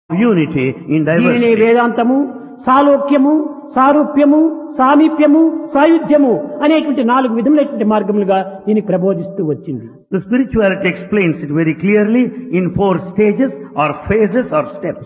unity in దీనినే diversity. వేదాంతము సాలోక్యము సారూప్యము సామీప్యము సాయుధ్యము అనేటువంటి నాలుగు విధములైనటువంటి మార్గములుగా దీన్ని ప్రబోధిస్తూ వచ్చింది The spirituality explains it very clearly in four stages or phases or steps.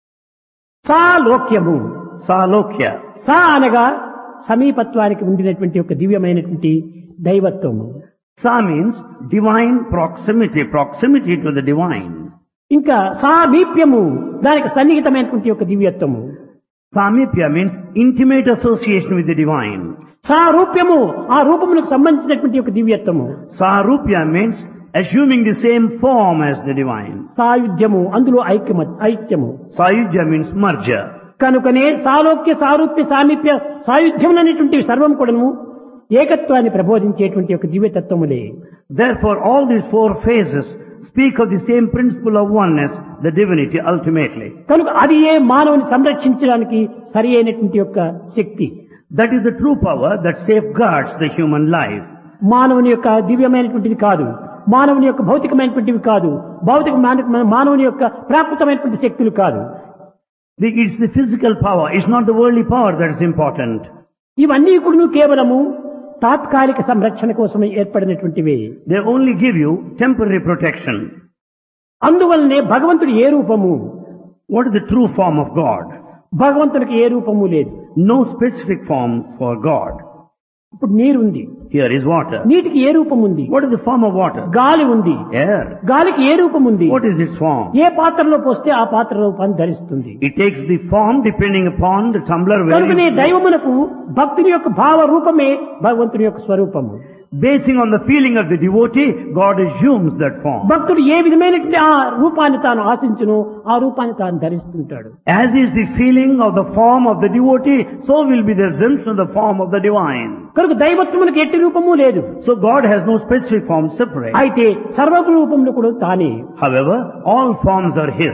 సాలోక్యము Salokya. సా అనగా సమీపత్వానికి ఉండినటువంటి ఒక దివ్యమైనటువంటి దైవత్వము Sa means divine proximity, proximity to the divine. ఇంకా సామీప్యము దానికి సన్నిహితమైనటువంటి ఒక దివ్యత్వము Samipya means intimate association with the divine. సారూప్యము ఆ రూపములకు సంబంధించినటువంటి ఒక దివ్యత్వము Sarupya means assuming the same form as the divine. సాయుధ్యము అందులో ఐక్యమ ఐక్యము Sayujya means merger. కనుకనే సాలోక్య సారూప్య సామీప్య సాయుధ్యం అనేటువంటి సర్వం కూడాను ఏకత్వాన్ని ప్రబోధించేటువంటి ఒక దివ్యతత్వములే Therefore, all these four phases speak of the same principle of oneness, the divinity ultimately. కనుక అది ఏ మానవుని సంరక్షించడానికి సరి అయినటువంటి యొక్క శక్తి That is the true power that safeguards the human life. మానవుని యొక్క దివ్యమైనటువంటిది కాదు మానవుని యొక్క భౌతికమైనటువంటివి కాదు భౌతిక మాన- మానవుని యొక్క ప్రాకృతమైనటువంటి శక్తులు కాదు The- It's the physical power, it's not the worldly power that is important. ఇవన్నీ కూడా కేవలము తాత్కాలిక సంరక్షణ కోసమే ఏర్పడినటువంటివే They only give you temporary protection. అందువల్లనే భగవంతుడు ఏ రూపము What is the true form of God? భగవంతునికి ఏ రూపము లేదు No specific form for God. ఇప్పుడు నీరుంది Here is water. నీటికి ఏ రూపం ఉంది What is the form of water? గాలి ఉంది Air. గాలికి ఏ రూపం ఉంది What is its form? ఏ పాత్రలో పోస్తే ఆ పాత్ర రూపాన్ని ధరిస్తుంది It takes the form depending upon the tumbler where కనుకనే you, దైవమునకు భక్తుని యొక్క భావ రూపమే భగవంతుని యొక్క స్వరూపము basing on the feeling of the devotee, God assumes that form. భక్తుడు ఏ విధమైనటువంటి ఆ రూపాన్ని తాను ఆశించును ఆ రూపాన్ని తాను ధరిస్తుంటాడు As is the feeling of the form of the devotee, so will be the assumption of the form of the divine. కనుక దైవత్వమునకు ఎట్టి రూపము లేదు So God has no specific form separate. అయితే సర్వ రూపంలో కూడా తానే However, all forms are His.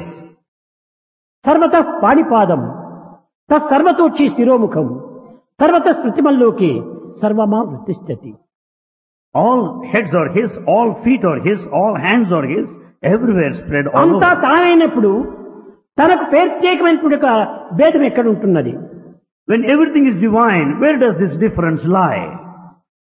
సర్వత పాణిపాదం తత్సర్వతోక్షి శిరోముఖం సర్వత స్మృతిమల్లోకి సర్వమా వృత్తిష్టతి All heads are His, all feet are His, all hands are His, everywhere spread all అంతా over. తానైనప్పుడు తనకు ప్రత్యేకమైనటువంటి ఒక భేదం ఎక్కడ ఉంటున్నది When everything is divine, where does this difference lie?